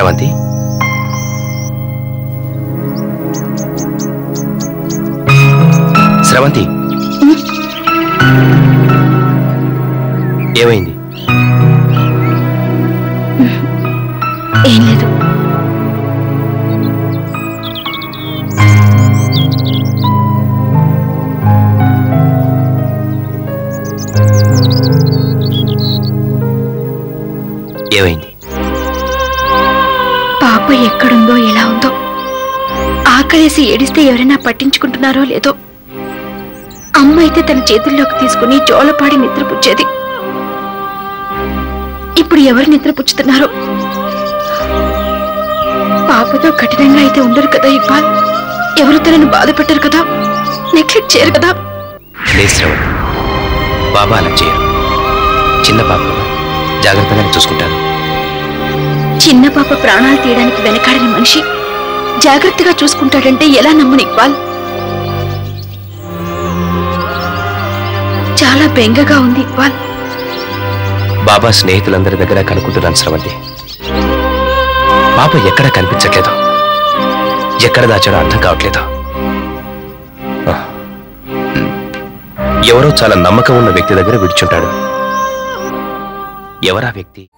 స్రవంతి స్రవంతి ఏమైంది ఏం లేదు ఏమైంది పాప ఎక్కడుందో ఎలా ఉందో ఆకలేసి ఏడిస్తే ఎవరైనా పట్టించుకుంటున్నారో లేదో అమ్మ అయితే తన చేతుల్లోకి తీసుకుని జోలపాడి నిద్రపుచ్చేది ఇప్పుడు ఎవరు నిద్రపుచ్చుతున్నారో పాపతో కఠినంగా అయితే ఉండరు కదా ఇక్బాల్ ఎవరు తనను బాధ పెట్టరు కదా నెగ్లెక్ట్ చేయరు కదా లేదు శ్రవంతి బాబా అలా చేయరు చిన్న పాప కదా, జాగ్రత్తగానే చూసుకుంటారు చిన్న పాప ప్రాణాలు తీయడానికి వెనకాడని మనిషి జాగ్రత్తగా చూసుకుంటాడంటే ఎలా నమ్మను ఇక్బాల్ చాలా బెంగగా ఉంది ఇక్బాల్ బాబా స్నేహితులందరి దగ్గర కనుక్కుంటున్నాను స్రవంతి పాప ఎక్కడా కనిపించట్లేదు ఎక్కడ దాచాడో అర్థం కావట్లేదు ఆ, ఉమ్. ఎవరో చాలా నమ్మకం ఉన్న వ్యక్తి దగ్గర విడిచుంటాడు ఎవరా వ్యక్తి